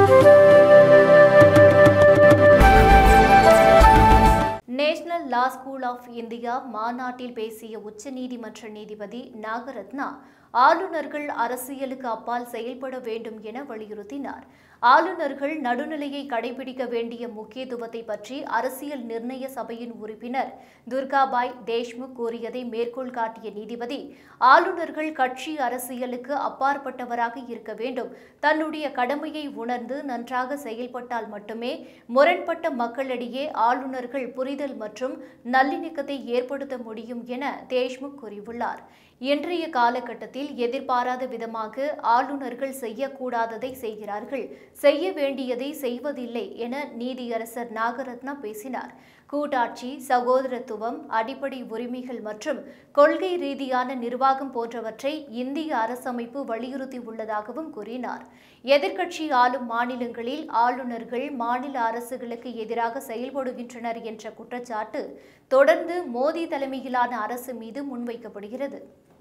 national law school of India மாநாட்டில் பேசிய உச்சநீதிமன்ற நீதிபதி நாகரத்னா ஆளுநர்கள் அரசியலுக்கு அப்பால் செயல்பட வேண்டும் என வலியுறுத்தினார் ஆளுநர்கள் நடுநிலையை கடைபிடிக்க வேண்டிய முக்கியத்துவத்தை பற்றி அரசியல் நிர்ணய சபையின் உறுப்பினர் துர்காபாய் தேஷ்முக் கூறியதை மேற்கோள் காட்டிய நீதிபதி ஆளுநர்கள் கட்சி அரசியலுக்கு அப்பாற்பட்டவராக இருக்க வேண்டும் தன்னுடைய கடமையை உணர்ந்து நன்றாக செயல்பட்டால் மட்டுமே முரண்பட்ட மக்களிடையே ஆளுநர்கள் புரிதல் மற்றும் நல்லிணக்கத்தை ஏற்படுத்த முடியும் என தேஷ்முக் கூறியுள்ளார் இன்றைய காலகட்டத்தில் எதிர்பாராத விதமாக ஆளுநர்கள் செய்யக்கூடாததை செய்கிறார்கள் செய்ய வேண்டியதை செய்வதில்லை என நீதியரசர் நாகரத்னா பேசினார் கூட்டாட்சி சகோதரத்துவம் அடிப்படை உரிமைகள் மற்றும் கொள்கை ரீதியான நிர்வாகம் போன்றவற்றை இந்திய அரசமைப்பு வலியுறுத்தி உள்ளதாகவும் கூறினார் எதிர்க்கட்சி ஆளும் மாநிலங்களில் ஆளுநர்கள் மாநில அரசுகளுக்கு எதிராக செயல்படுகின்றனர் என்ற குற்றச்சாட்டு தொடர்ந்து மோடி தலைமையிலான அரசு மீது முன்வைக்கப்படுகிறது